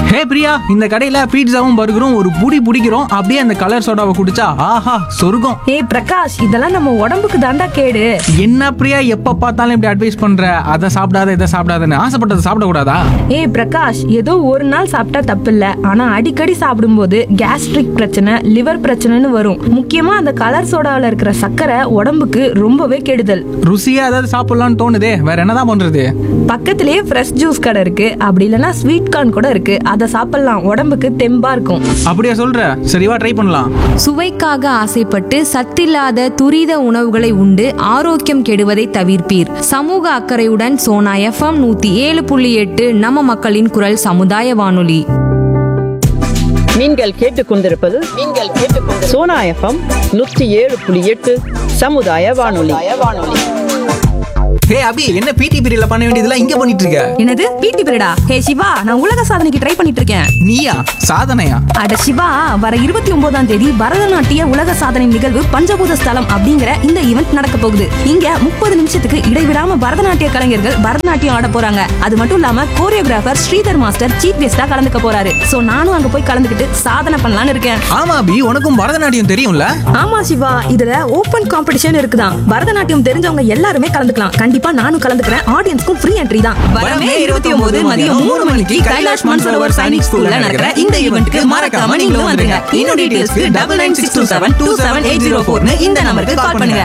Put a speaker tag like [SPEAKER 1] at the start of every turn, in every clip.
[SPEAKER 1] ஹே பிரியா இந்த கடையில பீட்சாவும் பர்கரும் ஒரு புடி பிடிக்கிறோம் அப்படியே அந்த கலர் சோடாவை குடிச்சா ஆஹா சொர்க்கம்
[SPEAKER 2] ஏய் பிரகாஷ் இதெல்லாம் நம்ம உடம்புக்கு தாண்டா கேடு
[SPEAKER 1] என்ன பிரியா எப்ப பார்த்தாலும் இப்படி அட்வைஸ் பண்ற அதை சாப்பிடாத இதை சாப்பிடாதன்னு ஆசைப்பட்டதை சாப்பிடக்கூடாதா
[SPEAKER 2] ஏய் பிரகாஷ் ஏதோ ஒரு நாள் சாப்பிட்டா தப்பில்ல ஆனா அடிக்கடி சாப்பிடும்போது கேஸ்ட்ரிக் பிரச்சனை லிவர் பிரச்சனைன்னு வரும் முக்கியமா அந்த கலர் சோடாவில் இருக்கிற சர்க்கரை உடம்புக்கு ரொம்பவே கெடுதல்
[SPEAKER 1] ருசியா ஏதாவது சாப்பிடலாம்னு தோணுதே வேற என்னதான் பண்றது
[SPEAKER 2] பக்கத்திலேயே ஃப்ரெஷ் ஜூஸ் கடை இருக்கு அப்படி இல்லைன்னா ஸ்வீட் கார்ன் கூட இருக்கு அதை சாப்பிடலாம் உடம்புக்கு தெம்பா இருக்கும்
[SPEAKER 1] அப்படியா சொல்ற சரிவா ட்ரை பண்ணலாம்
[SPEAKER 3] சுவைக்காக ஆசைப்பட்டு சத்தில்லாத துரித உணவுகளை உண்டு ஆரோக்கியம் கெடுவதை தவிர்ப்பீர் சமூக அக்கறையுடன் சோனா எஃப்எம் நூத்தி ஏழு புள்ளி எட்டு நம்ம மக்களின் குரல் சமுதாய வானொலி
[SPEAKER 4] நீங்கள் கேட்டுக்கொண்டிருப்பது நீங்கள் கேட்டுக்கொண்டு சோனா எஃப்எம் நூற்றி ஏழு புள்ளி எட்டு சமுதாய வானொலி வானொலி
[SPEAKER 1] ஹே அபி என்ன பிடி பீரியட்ல பண்ண வேண்டியதெல்லாம் இங்க பண்ணிட்டு இருக்க
[SPEAKER 2] என்னது பிடி பீரியடா ஹே சிவா நான் உலக சாதனைக்கு ட்ரை பண்ணிட்டு இருக்கேன்
[SPEAKER 1] நீயா சாதனையா
[SPEAKER 2] அட சிவா வர இருபத்தி ஒன்பதாம் தேதி பரதநாட்டிய உலக சாதனை நிகழ்வு பஞ்சபூத ஸ்தலம் அப்படிங்கிற இந்த ஈவெண்ட் நடக்க போகுது இங்க முப்பது நிமிஷத்துக்கு இடைவிடாம பரதநாட்டிய கலைஞர்கள் பரதநாட்டியம் ஆட போறாங்க அது மட்டும் இல்லாம கோரியோகிராஃபர் ஸ்ரீதர் மாஸ்டர் சீஃப் கெஸ்டா கலந்துக்க போறாரு சோ நானும் அங்க போய் கலந்துக்கிட்டு சாதனை பண்ணலாம்னு இருக்கேன்
[SPEAKER 1] ஆமா அபி உனக்கும் பரதநாட்டியம் தெரியும்ல
[SPEAKER 2] ஆமா சிவா இதுல ஓபன் காம்படிஷன் இருக்குதான் பரதநாட்டியம் தெரிஞ்சவங்க எல்லாருமே கலந்துக்கலாம் கண்டிப்பா நானும் கலந்துக்கிறேன் ஆடியன்ஸ்க்கும் ஃப்ரீ என்ட்ரி தான்
[SPEAKER 1] வரமே 29 மதியம் மூணு மணிக்கு கைலாஷ் மான்சரோவர் சைனிக் ஸ்கூல்ல நடக்கிற இந்த ஈவென்ட்க்கு மறக்காம நீங்களும் வந்துருங்க. இன்னும் டீடைல்ஸ்க்கு 99627-27804 இந்த நம்பருக்கு கால் பண்ணுங்க.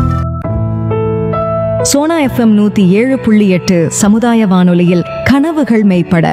[SPEAKER 5] சோனா எஃப்எம் நூத்தி ஏழு புள்ளி எட்டு சமுதாய வானொலியில் கனவுகள் மெய்ப்பட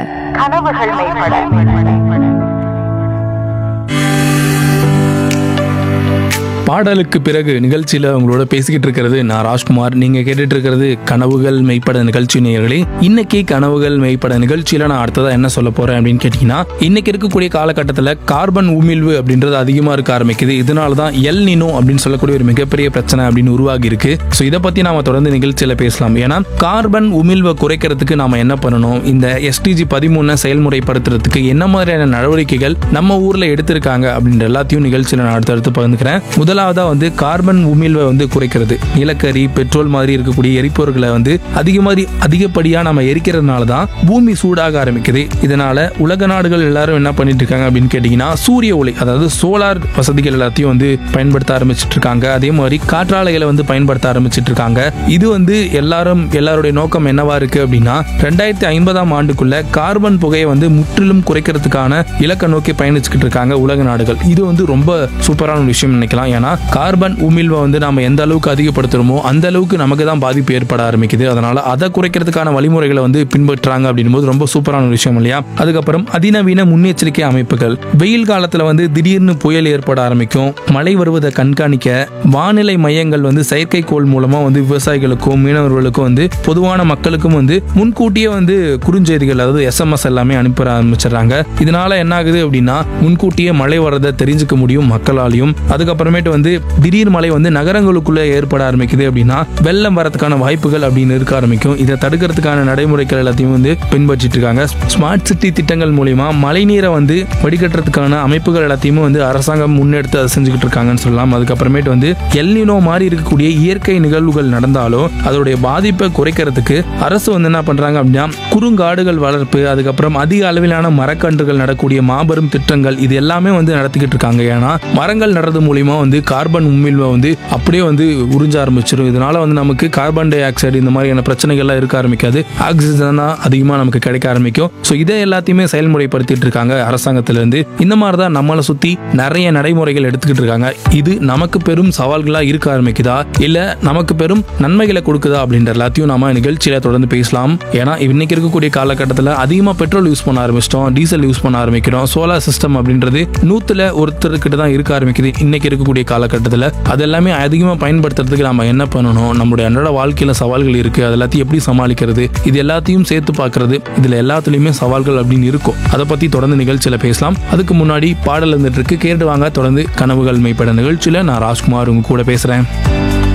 [SPEAKER 6] பாடலுக்கு பிறகு நிகழ்ச்சியில் உங்களோட பேசிக்கிட்டு இருக்கிறது நான் ராஜ்குமார் நீங்க கேட்டுட்டு இருக்கிறது கனவுகள் மெய்ப்பட நிகழ்ச்சி நேயர்களே இன்னைக்கு கனவுகள் மெய்ப்பட நிகழ்ச்சியில நான் அடுத்ததா என்ன சொல்ல போறேன் அப்படின்னு கேட்டீங்கன்னா இன்னைக்கு இருக்கக்கூடிய காலகட்டத்தில் கார்பன் உமிழ்வு அப்படின்றது அதிகமா இருக்க ஆரம்பிக்குது இதனால தான் எல் நினோ அப்படின்னு சொல்லக்கூடிய ஒரு மிகப்பெரிய பிரச்சனை அப்படின்னு உருவாகி இருக்கு ஸோ இதை பத்தி நாம தொடர்ந்து நிகழ்ச்சியில பேசலாம் ஏன்னா கார்பன் உமிழ்வை குறைக்கிறதுக்கு நாம என்ன பண்ணணும் இந்த எஸ்டிஜி பதிமூணை செயல்முறைப்படுத்துறதுக்கு என்ன மாதிரியான நடவடிக்கைகள் நம்ம ஊர்ல எடுத்திருக்காங்க அப்படின்ற எல்லாத்தையும் நிகழ்ச்சியில நான் அடுத்தடுத்து பகிர்ந்துக்கிறேன் முதலாவதா வந்து கார்பன் உமிழ்வை வந்து குறைக்கிறது நிலக்கரி பெட்ரோல் மாதிரி இருக்கக்கூடிய எரிபொருட்களை வந்து அதிகமாதிரி அதிகப்படியா நம்ம எரிக்கிறதுனால தான் பூமி சூடாக ஆரம்பிக்குது இதனால உலக நாடுகள் எல்லாரும் என்ன பண்ணிட்டு இருக்காங்க அப்படின்னு கேட்டீங்கன்னா சூரிய ஒளி அதாவது சோலார் வசதிகள் எல்லாத்தையும் வந்து பயன்படுத்த ஆரம்பிச்சிட்டு இருக்காங்க அதே மாதிரி காற்றாலைகளை வந்து பயன்படுத்த ஆரம்பிச்சிட்டு இருக்காங்க இது வந்து எல்லாரும் எல்லாருடைய நோக்கம் என்னவா இருக்கு அப்படின்னா ரெண்டாயிரத்தி ஐம்பதாம் ஆண்டுக்குள்ள கார்பன் புகையை வந்து முற்றிலும் குறைக்கிறதுக்கான இலக்கை நோக்கி பயணிச்சுக்கிட்டு இருக்காங்க உலக நாடுகள் இது வந்து ரொம்ப சூப்பரான ஒரு விஷயம் நினைக்கலாம் ஏன்னா கார்பன் உமிழ்வை வந்து நாம எந்த அளவுக்கு அதிகப்படுத்துறோமோ அந்த அளவுக்கு நமக்கு தான் பாதிப்பு ஏற்பட ஆரம்பிக்குது அதனால அதை குறைக்கிறதுக்கான வழிமுறைகளை வந்து பின்பற்றாங்க அப்படின்னும் போது ரொம்ப சூப்பரான ஒரு விஷயம் இல்லையா அதுக்கப்புறம் அதிநவீன முன்னெச்சரிக்கை அமைப்புகள் வெயில் காலத்துல வந்து திடீர்னு புயல் ஏற்பட ஆரம்பிக்கும் மழை வருவதை கண்காணிக்க வானிலை மையங்கள் வந்து செயற்கைக்கோள் மூலமா வந்து விவசாயிகளுக்கும் மீனவர்களுக்கும் வந்து பொதுவான மக்களுக்கும் வந்து முன்கூட்டியே வந்து குறுஞ்செய்திகள் அதாவது எஸ்எம்எஸ் எல்லாமே அனுப்ப ஆரம்பிச்சிடுறாங்க இதனால என்ன ஆகுது அப்படின்னா முன்கூட்டியே மழை வரதை தெரிஞ்சுக்க முடியும் மக்களாலையும் அதுக்கப்புறமேட்டு வந்து திடீர் மழை வந்து நகரங்களுக்குள்ள ஏற்பட ஆரம்பிக்குது அப்படின்னா வெள்ளம் வரதுக்கான வாய்ப்புகள் அப்படின்னு இருக்க ஆரம்பிக்கும் இதை தடுக்கிறதுக்கான நடைமுறைகள் எல்லாத்தையும் வந்து பின்பற்றிட்டு இருக்காங்க ஸ்மார்ட் சிட்டி திட்டங்கள் மூலியமா மழைநீரை வந்து வடிகட்டுறதுக்கான அமைப்புகள் எல்லாத்தையுமே வந்து அரசாங்கம் முன்னெடுத்து அதை செஞ்சுக்கிட்டு இருக்காங்கன்னு சொல்லலாம் அதுக்கப்புறமேட்டு வந்து எல்னினோ மாதிரி இருக்கக்கூடிய இயற்கை நிகழ்வுகள் நடந்தாலும் அதோடைய பாதிப்பை குறைக்கிறதுக்கு அரசு வந்து என்ன பண்றாங்க அப்படின்னா குறுங்காடுகள் வளர்ப்பு அதுக்கப்புறம் அதிக அளவிலான மரக்கன்றுகள் நடக்கூடிய மாபெரும் திட்டங்கள் இது எல்லாமே வந்து நடத்திக்கிட்டு இருக்காங்க ஏன்னா மரங்கள் நடுறது மூலியமா வந்து கார்பன் உமிழ்வை வந்து அப்படியே வந்து உறிஞ்ச ஆரம்பிச்சிடும் இதனால வந்து நமக்கு கார்பன் டை ஆக்சைடு இந்த மாதிரியான பிரச்சனைகள்லாம் இருக்க ஆரம்பிக்காது ஆக்சிஜன் தான் அதிகமாக நமக்கு கிடைக்க ஆரம்பிக்கும் ஸோ இதை எல்லாத்தையுமே செயல்முறைப்படுத்திட்டு இருக்காங்க அரசாங்கத்திலிருந்து இந்த மாதிரி தான் நம்மளை சுற்றி நிறைய நடைமுறைகள் எடுத்துக்கிட்டு இருக்காங்க இது நமக்கு பெரும் சவால்களாக இருக்க ஆரம்பிக்குதா இல்லை நமக்கு பெரும் நன்மைகளை கொடுக்குதா அப்படின்ற எல்லாத்தையும் நாம நிகழ்ச்சியில தொடர்ந்து பேசலாம் ஏன்னா இன்னைக்கு இருக்கக்கூடிய காலகட்டத்தில் அதிகமாக பெட்ரோல் யூஸ் பண்ண ஆரம்பிச்சிட்டோம் டீசல் யூஸ் பண்ண ஆரம்பிக்கிறோம் சோலார் சிஸ்டம் அப்படின்றது நூத்துல ஒருத்தர்கிட்ட தான் இருக்க ஆரம்பிக்குது இன்னைக்கு இருக்கக்கூடிய காலகட்டத்தில் அது எல்லாமே அதிகமாக பயன்படுத்துறதுக்கு நம்ம என்ன பண்ணணும் நம்மளுடைய அன்றாட வாழ்க்கையில சவால்கள் இருக்கு அது எல்லாத்தையும் எப்படி சமாளிக்கிறது இது எல்லாத்தையும் சேர்த்து பார்க்கிறது இதுல எல்லாத்துலயுமே சவால்கள் அப்படின்னு இருக்கும் அதை பத்தி தொடர்ந்து நிகழ்ச்சியில பேசலாம் அதுக்கு முன்னாடி பாடல் இருந்துட்டு இருக்கு கேட்டு வாங்க தொடர்ந்து கனவுகள் மெய்ப்பட நிகழ்ச்சியில நான் ராஜ்குமார் உங்க கூட பேசுறேன்